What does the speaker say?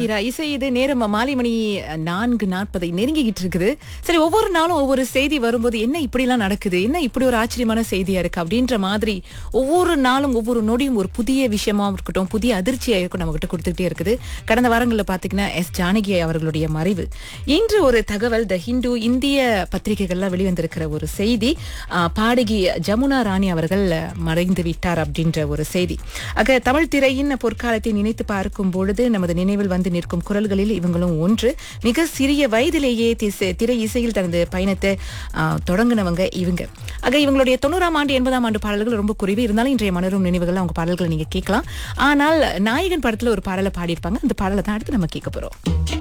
தீரா இசை இது நேரம் மாலை மணி நான்கு நாற்பதை நெருங்கிக்கிட்டு இருக்குது சரி ஒவ்வொரு நாளும் ஒவ்வொரு செய்தி வரும்போது என்ன இப்படிலாம் நடக்குது என்ன இப்படி ஒரு ஆச்சரியமான செய்தியா இருக்கு அப்படின்ற மாதிரி ஒவ்வொரு நாளும் ஒவ்வொரு நொடியும் ஒரு புதிய விஷயமா இருக்கட்டும் புதிய அதிர்ச்சியா இருக்கும் நம்ம கிட்ட கொடுத்துக்கிட்டே இருக்குது கடந்த வாரங்களில் பாத்தீங்கன்னா எஸ் ஜானகி அவர்களுடைய மறைவு இன்று ஒரு தகவல் த ஹிந்து இந்திய பத்திரிகைகள்ல வெளிவந்திருக்கிற ஒரு செய்தி ஆ, பாடகி ஜமுனா ராணி அவர்கள் மறைந்து விட்டார் அப்படின்ற ஒரு செய்தி ஆக தமிழ் திரையின் பொற்காலத்தை நினைத்து பார்க்கும் பொழுது நமது நினைவில் வந்து நிற்கும் குரல்களில் இவங்களும் ஒன்று மிக சிறிய வயதிலேயே திசை- திரை இசையில் தனது பயணத்தை ஆ, தொடங்குனவங்க இவங்க ஆக இவங்களுடைய தொண்ணூறாம் ஆண்டு எண்பதாம் ஆண்டு பாடல்கள் ரொம்ப குறைவு இருந்தாலும் இன்றைய மலரும் நினைவுகள் அவங்க பாடல்களை நீங்க கேட்கலாம் ஆனால் நாயகன் படத்துல ஒரு பாடலை பாடியிருப்பாங்க அந்த பாடலை தான் அடுத்து நம்ம கேட்க போறோம்